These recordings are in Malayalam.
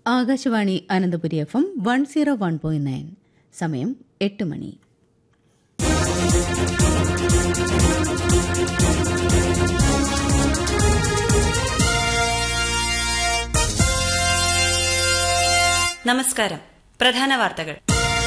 Akashvani Ananthapuri F M one zero one point nine സമയം എട്ട് മണി നമസ്കാരം പ്രധാന വാർത്തകൾ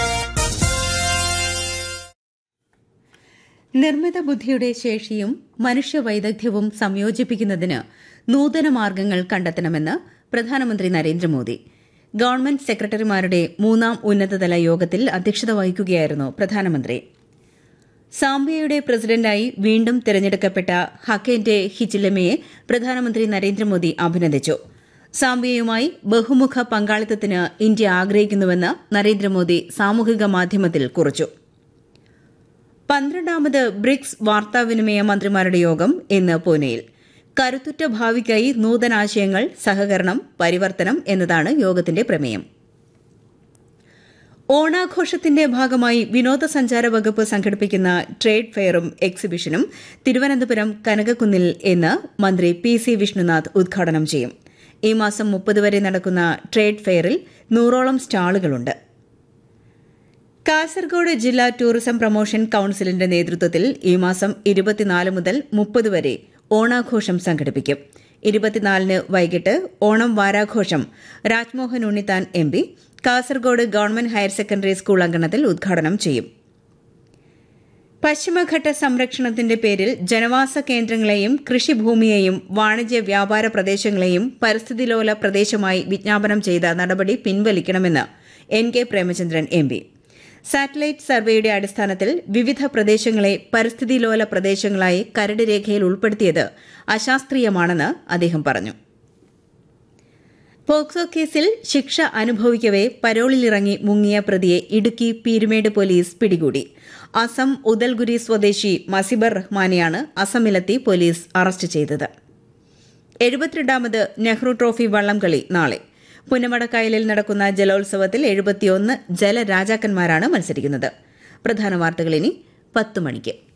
നിർമ്മിത ബുദ്ധിയുടെ ശേഷിയും മനുഷ്യ വൈദഗ്ധ്യവും സംയോജിപ്പിക്കുന്നതിന് നൂതന മാർഗങ്ങൾ കണ്ടെത്തണമെന്ന് പ്രധാനമന്ത്രി നരേന്ദ്രമോദി ഗവൺമെന്റ് സെക്രട്ടറിമാരുടെ മൂന്നാം ഉന്നതതല യോഗത്തിൽ അധ്യക്ഷത വഹിക്കുകയായിരുന്നു പ്രധാനമന്ത്രി സാംബിയയുടെ പ്രസിഡന്റായി വീണ്ടും തെരഞ്ഞെടുക്കപ്പെട്ട ഹക്കേന്റെ ഹിച്ചിലമയെ പ്രധാനമന്ത്രി നരേന്ദ്രമോദി അഭിനന്ദിച്ചു സാംബിയയുമായി ബഹുമുഖ പങ്കാളിത്തത്തിന് ഇന്ത്യ ആഗ്രഹിക്കുന്നുവെന്ന് നരേന്ദ്രമോദി സാമൂഹിക മാധ്യമത്തിൽ കുറിച്ചു പന്ത്രണ്ടാമത് ബ്രിക്സ് വാർത്താവിനിമയ മന്ത്രിമാരുടെ യോഗം ഇന്ന് പൂനെയിൽ കരുത്തുറ്റ ഭാവിക്കായി നൂതനാശയങ്ങൾ സഹകരണം പരിവർത്തനം എന്നതാണ് യോഗത്തിന്റെ പ്രമേയം ഓണാഘോഷത്തിന്റെ ഭാഗമായി വിനോദസഞ്ചാര വകുപ്പ് സംഘടിപ്പിക്കുന്ന ട്രേഡ് ഫെയറും എക്സിബിഷനും തിരുവനന്തപുരം കനകക്കുന്നിൽ ഇന്ന് മന്ത്രി പി സി വിഷ്ണുനാഥ് ഉദ്ഘാടനം ചെയ്യും ഈ മാസം മുപ്പത് വരെ നടക്കുന്ന ട്രേഡ് ഫെയറിൽ നൂറോളം സ്റ്റാളുകളുണ്ട് കാസർഗോഡ് ജില്ലാ ടൂറിസം പ്രൊമോഷൻ കൌൺസിലിന്റെ നേതൃത്വത്തിൽ ഈ മാസം ഇരുപത്തിനാല് മുതൽ മുപ്പത് വരെ ഓണാഘോഷം സംഘടിപ്പിക്കും ഇരുപത്തിനാലിന് വൈകിട്ട് ഓണം വാരാഘോഷം Rajmohan Unnithan M P Kasaragod government higher secondary school അങ്കണത്തിൽ ഉദ്ഘാടനം ചെയ്യും പശ്ചിമഘട്ട സംരക്ഷണത്തിന്റെ പേരിൽ ജനവാസ കേന്ദ്രങ്ങളെയും കൃഷിഭൂമിയെയും വാണിജ്യ വ്യാപാര പ്രദേശങ്ങളെയും പരിസ്ഥിതിലോല പ്രദേശമായി വിജ്ഞാപനം ചെയ്ത നടപടി പിൻവലിക്കണമെന്ന് N K Premachandran M P satellite സർവേയുടെ അടിസ്ഥാനത്തിൽ വിവിധ പ്രദേശങ്ങളെ പരിസ്ഥിതിലോല പ്രദേശങ്ങളായി കരട് രേഖയിൽ ഉൾപ്പെടുത്തിയത് അശാസ്ത്രീയമാണെന്ന് അദ്ദേഹം പറഞ്ഞു പോക്സോ കേസിൽ ശിക്ഷ അനുഭവിക്കവെ പരോളിലിറങ്ങി മുങ്ങിയ പ്രതിയെ ഇടുക്കി പീരുമേട് പോലീസ് പിടികൂടി അസം ഉദൽഗുരി സ്വദേശി മസിബർ റഹ്മാനെയാണ് അസമിലെത്തി പോലീസ് അറസ്റ്റ് ചെയ്തത് എഴുപത്തിരണ്ടാമത് നെഹ്റു ട്രോഫി വള്ളംകളി നാളെ പുന്നമടക്കായലിൽ നടക്കുന്ന ജലോത്സവത്തിൽ എഴുപത്തിയൊന്ന് ജലരാജാക്കന്മാരാണ് മത്സരിക്കുന്നത് പ്രധാന വാർത്തകൾ ഇനി പത്ത് മണിക്ക്